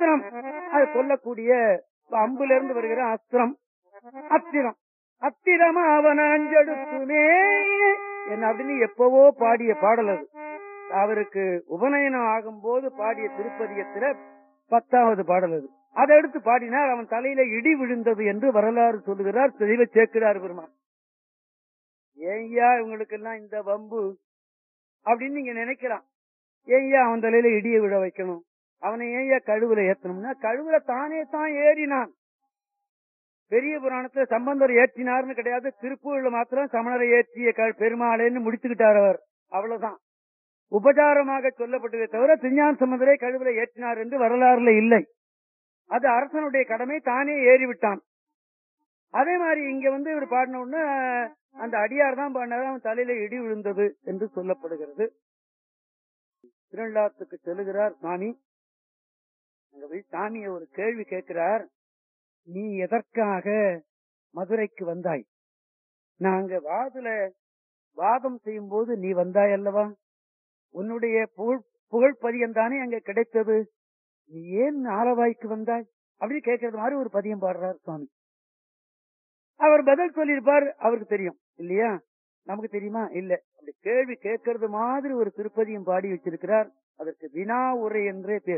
அஸ்திரம் அது கொல்லக்கூடிய அம்புல இருந்து வருகிற அஸ்திரம் அத்திரம் அத்திரம் அவன் அஞ்செடுத்துமே என்ன அப்படின்னு எப்பவோ பாடிய பாடல் அது அவருக்கு உபநயனம் ஆகும்போது பாடிய திருப்பதியத்துல பத்தாவது பாடல் அது அதை எடுத்து பாடினார் அவன் தலையில இடி விழுந்தது என்று வரலாறு சொல்லுகிறார் தெளிவ சேர்க்கிறார் பெருமான் ஏய்யா இவங்களுக்கு எல்லாம் இந்த வம்பு அப்படின்னு நீங்க நினைக்கலாம் ஏய்யா அவன் தலையில இடியை விழ வைக்கணும் அவனை ஏய்யா கழுவுல ஏத்தணும்னா கழுவுல தானே தான் ஏறினான் பெரிய புராணத்துல சம்பந்தர் ஏற்றினார்னு கிடையாது திருப்பூர்ல மாத்திரம் சமணரை ஏற்றிய க- பெருமாளேன்னு முடிச்சுக்கிட்டார் அவர் அவ்வளவுதான் உபச்சாரமாக சொல்லப்பட்டதே தவிர திருஞான சம்பந்தரை கழுவுல ஏற்றினார் என்று வரலாறுல இல்லை அது அரசனுடைய கடமை தானே ஏறிவிட்டான் அதே மாதிரி இங்க வந்து இவர் பாடின உடனே அந்த அடியார் தான் பாடினார் அவன் தலையில இடி விழுந்தது என்று சொல்லப்படுகிறது திருநள்ளாத்துக்கு செல்லுகிறார் சாமி அங்க போய் சாமியை ஒரு கேள்வி கேட்கிறார் நீ எதற்காக மதுரைக்கு வந்தாய் நாங்க வாதுல வாதம் செய்யும் போது நீ வந்தாய் அல்லவா உன்னுடைய புகழ் புகழ் பதியம் தானே அங்க கிடைத்தது நீ ஏன் ஆலவாய்க்கு வந்தாய் அப்படி கேட்கறது மாதிரி ஒரு பதியம் பாடுறார் சுவாமி அவர் பதில் சொல்லியிருப்பார் அவருக்கு தெரியும் இல்லையா நமக்கு தெரியுமா இல்ல அப்படி கேள்வி கேட்கறது மாதிரி ஒரு திருப்பதியும் பாடி வச்சிருக்கிறார் அதற்கு வினா உரை என்றே பேர்